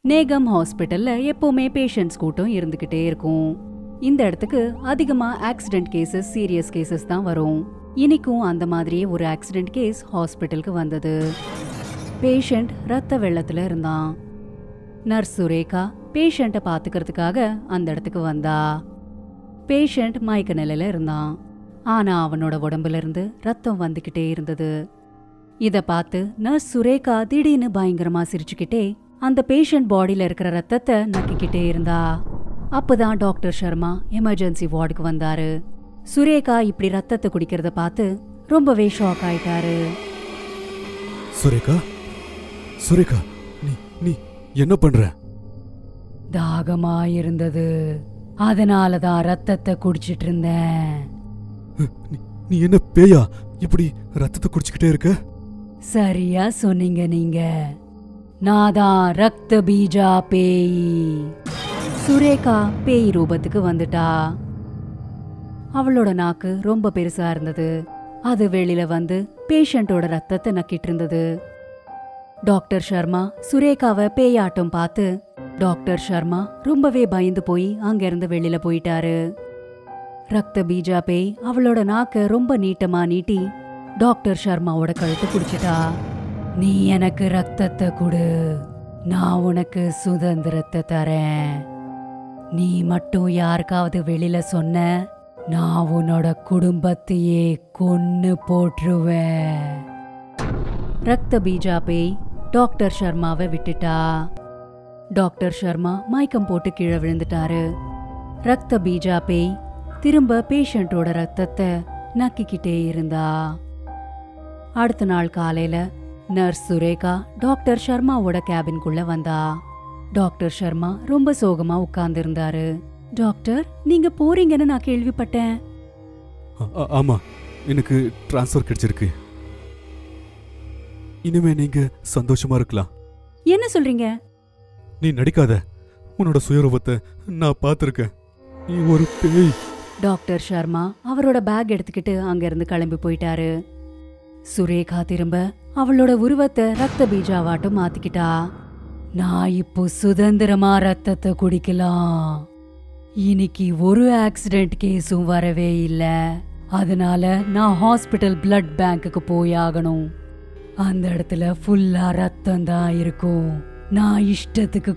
நேகம் ஹாஸ்பிட்டல்ல எப்பவுமே பேஷண்ட்ஸ் கூட்டம் இருந்துகிட்டே இருக்கும் இந்த இடத்துக்கு அதிகமா ஆக்சிடென்ட் கேசஸ் சீரியஸ் கேசஸ் தான் வரும் இன்னைக்கும் அந்த மாதிரியே ஒரு ஆக்சிடென்ட் கேஸ் ஹாஸ்பிட்டலுக்கு வந்தது பேஷண்ட் ரத்த வெள்ளத்துல இருந்தான் நர்ஸ் சுரேகா பேஷண்ட்டை பாத்துக்கிறதுக்காக அந்த இடத்துக்கு வந்தா பேஷண்ட் மயக்க நிலையில இருந்தான் ஆனா அவனோட உடம்புல இருந்து ரத்தம் வந்துகிட்டே இருந்தது இத பார்த்து நர்ஸ் சுரேகா திடீர்னு பயங்கரமா சிரிச்சுக்கிட்டே அந்த பேஷண்ட் பாடியில இருக்கிற ரத்தத்தை நக்கிக்கிட்டே இருந்தா அப்பதான் டாக்டர் சர்மா எமர்ஜென்சி வார்டுக்கு வந்தாரு சுரேகா இப்படி ரத்தத்தை குடிக்கிறத பார்த்து ரொம்பவே ஷாக் ஆயிட்டாரு சுரேகா சுரேகா நீ நீ என்ன பண்ற தாகமா இருந்தது அதனால தான் ரத்தத்தை குடிச்சிட்டு இருந்தேன் நீ நீ என்ன பேயா இப்படி ரத்தத்தை குடிச்சுக்கிட்டே இருக்க சரியா சொன்னீங்க நீங்க நான் தான் ரக்த பீஜா பேய் சுரேகா பேய் ரூபத்துக்கு வந்துட்டா அவளோட நாக்கு ரொம்ப பெருசா இருந்தது அது வெளியில வந்து பேஷண்டோட ரத்தத்தை நக்கிட்டு இருந்தது டாக்டர் சர்மா சுரேகாவை பேயாட்டம் பார்த்து டாக்டர் சர்மா ரொம்பவே பயந்து போய் அங்கிருந்து வெளியில போயிட்டாரு ரக்த பீஜா பேய் அவளோட நாக்க ரொம்ப நீட்டமா நீட்டி டாக்டர் சர்மாவோட கழுத்து பிடிச்சிட்டா நீ எனக்கு ரத்தத்தை கொடு நான் உனக்கு சுதந்திரத்தை தரேன் நீ மட்டும் யாருக்காவது வெளியில சொன்ன நான் உன்னோட குடும்பத்தையே கொன்னு போட்டுருவேன் ரக்த பீஜா பேய் டாக்டர் சர்மாவை விட்டுட்டா டாக்டர் சர்மா மயக்கம் போட்டு கீழே விழுந்துட்டாரு ரக்த பீஜா பேய் திரும்ப பேஷண்டோட ரத்தத்தை நக்கிக்கிட்டே இருந்தா அடுத்த நாள் காலையில நர்ஸ் சுரேகா டாக்டர் சர்மாவோட கேபின்குள்ள வந்தா டாக்டர் சர்மா ரொம்ப சோகமா உட்கார்ந்திருந்தாரு டாக்டர் நீங்க போறீங்கன்னு நான் கேள்விப்பட்டேன் ஆ- ஆ- ஆமா எனக்கு ட்ரான்ஸ்ஃபர் கிடைச்சிருக்கு இனிமே நீங்க சந்தோஷமா இருக்கலாம் என்ன சொல்றீங்க நீ நடிக்காத உன்னோட சுயரூபத்தை நான் பார்த்துருக்கேன் நீ ஒரு பேய் டாக்டர் சர்மா அவரோட பேக் எடுத்துக்கிட்டு அங்கிருந்து கிளம்பி போயிட்டாரு சுரேகா திரும்ப அவளோட உருவத்தை ரத்த பீஜாவாட்டம் மாத்திக்கிட்டா நான் இப்போ சுதந்திரமா ரத்தத்தை குடிக்கலாம் இன்னைக்கு ஒரு ஆக்சிடென்ட் கேஸும் வரவே இல்ல அதனால நான் ஹாஸ்பிட்டல் பிளட் பேங்க்குக்கு போய் ஆகணும் அந்த இடத்துல ஃபுல்லா ரத்தம் தான் இருக்கும் நான் இஷ்டத்துக்கு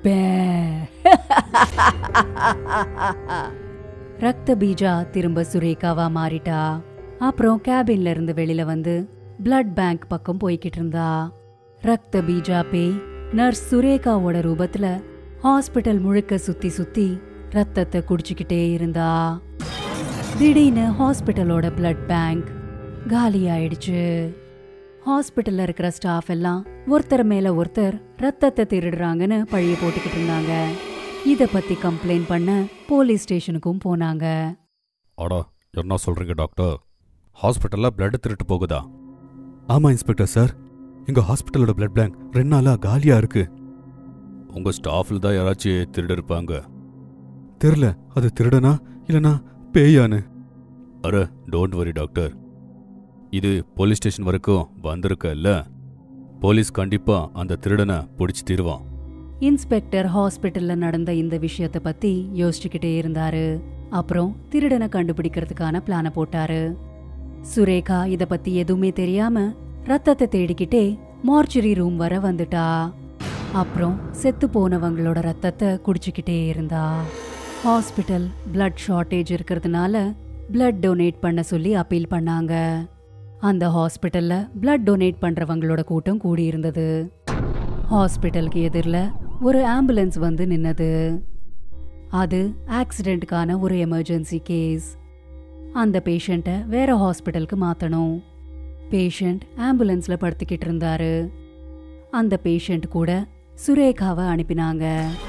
குடிப்பேன் ரக்த பீஜா திரும்ப சுரேகாவா மாறிட்டா அப்புறம் கேபின்ல இருந்து வெளியில வந்து பிளட் பேங்க் பக்கம் போய்கிட்டு இருந்தா ரக்த பீஜா பேய் நர்ஸ் சுரேகாவோட ரூபத்துல ஹாஸ்பிட்டல் முழுக்க சுத்தி சுத்தி ரத்தத்தை குடிச்சுக்கிட்டே இருந்தா திடீர்னு ஹாஸ்பிட்டலோட பிளட் பேங்க் காலி ஆயிடுச்சு ஹாஸ்பிட்டல்ல இருக்கிற ஸ்டாஃப் எல்லாம் ஒருத்தர் மேல ஒருத்தர் ரத்தத்தை திருடுறாங்கன்னு பழிய போட்டுக்கிட்டு இருந்தாங்க இத பத்தி கம்ப்ளைண்ட் பண்ண போலீஸ் ஸ்டேஷனுக்கும் போனாங்க அடா என்ன சொல்றீங்க டாக்டர் ஹாஸ்பிட்டல்ல பிளட் திருட்டு போகுதா ஆமா இன்ஸ்பெக்டர் சார் எங்க ஹாஸ்பிட்டலோட பிளட் பேங்க் ரெண்டு நாளா காலியா இருக்கு உங்க ஸ்டாஃப்ல தான் யாராச்சும் திருடு இருப்பாங்க தெரியல அது திருடனா இல்லனா பேயான்னு அረ டோன்ட் வரி டாக்டர் இது போலீஸ் ஸ்டேஷன் வரைக்கும் வந்திருக்கல்ல போலீஸ் கண்டிப்பா அந்த திருடனை பிடிச்சி தீருவான் இன்ஸ்பெக்டர் ஹாஸ்பிட்டல்ல நடந்த இந்த விஷயத்த பத்தி யோசிச்சுக்கிட்டே இருந்தாரு அப்புறம் திருடனை கண்டுபிடிக்கிறதுக்கான பிளான போட்டாரு சுரேகா இத பத்தி எதுவுமே தெரியாம ரத்தத்தை தேடிக்கிட்டே மார்ச்சுரி ரூம் வர வந்துட்டா அப்புறம் செத்து போனவங்களோட ரத்தத்தை குடிச்சுக்கிட்டே இருந்தா ஹாஸ்பிட்டல் பிளட் ஷார்ட்டேஜ் இருக்கிறதுனால பிளட் டொனேட் பண்ண சொல்லி அப்பீல் பண்ணாங்க அந்த ஹாஸ்பிட்டல்ல பிளட் டொனேட் பண்றவங்களோட கூட்டம் கூடி இருந்தது ஹாஸ்பிட்டலுக்கு எதிரில் ஒரு ஆம்புலன்ஸ் வந்து நின்னது அது ஆக்சிடென்ட்டுக்கான ஒரு எமர்ஜென்சி கேஸ் அந்த பேஷண்ட்டை வேற ஹாஸ்பிட்டலுக்கு மாற்றணும் பேஷண்ட் ஆம்புலன்ஸில் படுத்துக்கிட்டு இருந்தாரு அந்த பேஷண்ட் கூட சுரேகாவை அனுப்பினாங்க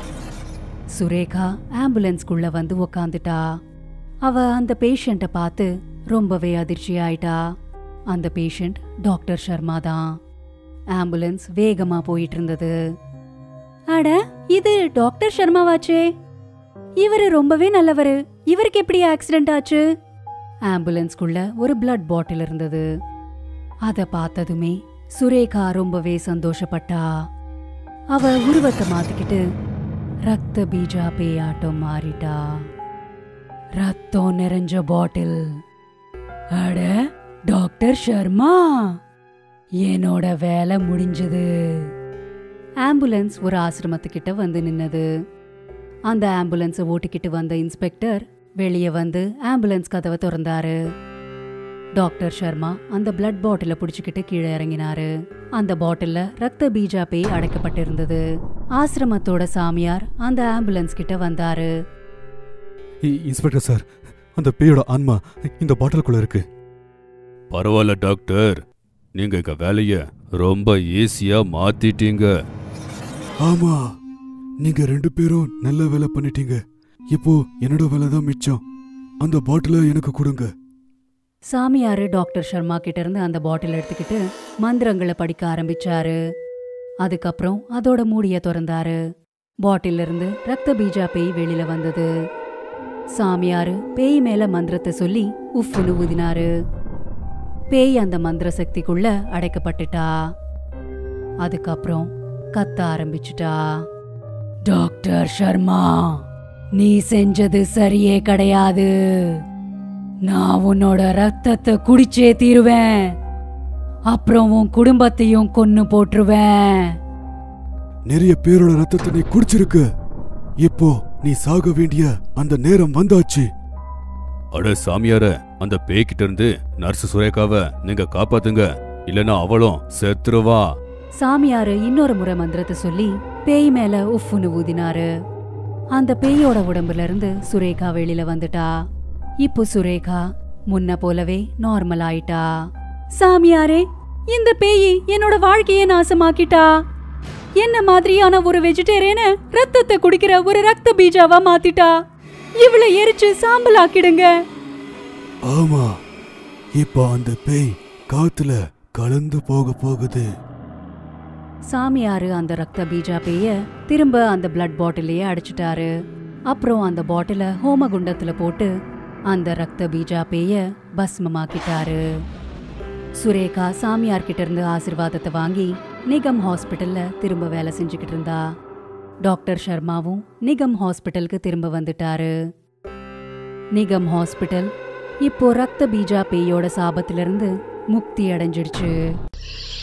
சுரேகா ஆம்புலன்ஸ்குள்ள வந்து உக்காந்துட்டா அவ அந்த பேஷண்ட்டை பார்த்து ரொம்பவே அதிர்ச்சி ஆயிட்டா அந்த பேஷண்ட் டாக்டர் சர்மா தான் ஆம்புலன்ஸ் வேகமா போயிட்டு இருந்தது அட இது டாக்டர் சர்மாவாச்சே இவரு ரொம்பவே நல்லவரு இவருக்கு எப்படி ஆக்சிடென்ட் ஆச்சு ஆம்புலன்ஸ்குள்ள ஒரு பிளட் பாட்டில் இருந்தது அத பார்த்ததுமே சுரேகா ரொம்பவே சந்தோஷப்பட்டா அவ உருவத்தை மாத்திக்கிட்டு ரத்த பீஜா பேயாட்டம் மாறிட்டா ரத்தம் நிறைஞ்ச பாட்டில் அட டாக்டர் சர்மா என்னோட வேலை முடிஞ்சது ஆம்புலன்ஸ் ஒரு ஆசிரமத்துக்கிட்ட வந்து நின்னது அந்த ஆம்புலன்ஸை ஓட்டிக்கிட்டு வந்த இன்ஸ்பெக்டர் வெளியே வந்து ஆம்புலன்ஸ் கதவை திறந்தாரு டாக்டர் சர்மா அந்த பிளட் பாட்டிலை பிடிச்சிக்கிட்டு கீழே இறங்கினாரு அந்த பாட்டில்ல ரத்த பீஜா பேய் அடைக்கப்பட்டிருந்தது ஆசிரமத்தோட சாமியார் அந்த ஆம்புலன்ஸ் கிட்ட வந்தாரு இ- இன்ஸ்பெக்டர் சார் அந்த பேயோட ஆன்மா இந்த பாட்டிலுக்குள்ள இருக்கு பரவாயில்ல டாக்டர் நீங்க இங்க வேலைய ரொம்ப ஈஸியா மாத்திட்டீங்க ஆமா நீங்க ரெண்டு பேரும் நல்ல வேலை பண்ணிட்டீங்க இப்போ என்னோட வேலை தான் மிச்சம் அந்த பாட்டிலை எனக்கு கொடுங்க சாமியாரு டாக்டர் சர்மா கிட்ட இருந்து அந்த பாட்டில் எடுத்துக்கிட்டு மந்திரங்களை படிக்க ஆரம்பிச்சாரு அதுக்கப்புறம் அதோட மூடிய திறந்தாரு பாட்டில்ல இருந்து ரத்த பீஜா பேய் வெளியில வந்தது சாமியாரு பேய் மேல மந்திரத்தை சொல்லி உஃப்னு ஊதினாரு பேய் அந்த மந்திர சக்திக்குள்ள அடைக்கப்பட்டுட்டா அதுக்கப்புறம் கத்த ஆரம்பிச்சுட்டா டாக்டர் சர்மா நீ செஞ்சது சரியே கிடையாது நான் உன்னோட ரத்தத்தை குடிச்சே தீருவேன் அப்புறம் உன் குடும்பத்தையும் கொன்னு போட்டுருவேன் நிறைய பேரோட ரத்தத்தை நீ குடிச்சிருக்க இப்போ நீ சாக வேண்டிய அந்த நேரம் வந்தாச்சு அட சாமியார அந்த பேய்கிட்ட இருந்து நர்ஸ் சுரேகாவை நீங்க காப்பாத்துங்க இல்லனா அவளும் செத்துருவா சாமியாரு இன்னொரு முறை மந்திரத்தை சொல்லி பேய் மேல உஃப்னு ஊதினாரு அந்த பேயோட உடம்புல இருந்து சுரேகா வெளியில வந்துட்டா இப்போ சுரேகா முன்ன போலவே நார்மல் ஆயிட்டா சாமியாரே இந்த பேய் என்னோட வாழ்க்கையை நாசமாக்கிட்டா என்ன மாதிரியான ஒரு வெஜிடேரியன ரத்தத்தை குடிக்கிற ஒரு ரத்த பீஜாவா மாத்திட்டா இவளை எரிச்சு சாம்பல் ஆக்கிடுங்க ஆமா இப்போ அந்த பேய் காத்துல கலந்து போக போகுது சாமியாரு அந்த ரத்த பீஜா பேய திரும்ப அந்த பிளட் பாட்டிலையே அடிச்சிட்டாரு அப்புறம் அந்த பாட்டில ஹோமகுண்டத்துல போட்டு அந்த ரத்த பீஜா பேய பஸ்மமாக்கிட்டாரு சுரேகா சாமியார் கிட்ட இருந்து ஆசிர்வாதத்தை வாங்கி நிகம் ஹாஸ்பிட்டல்ல திரும்ப வேலை செஞ்சுக்கிட்டு இருந்தா டாக்டர் சர்மாவும் நிகம் ஹாஸ்பிட்டலுக்கு திரும்ப வந்துட்டாரு நிகம் ஹாஸ்பிட்டல் இப்போ ரத்த பீஜா பேயோட சாபத்திலிருந்து முக்தி அடைஞ்சிடுச்சு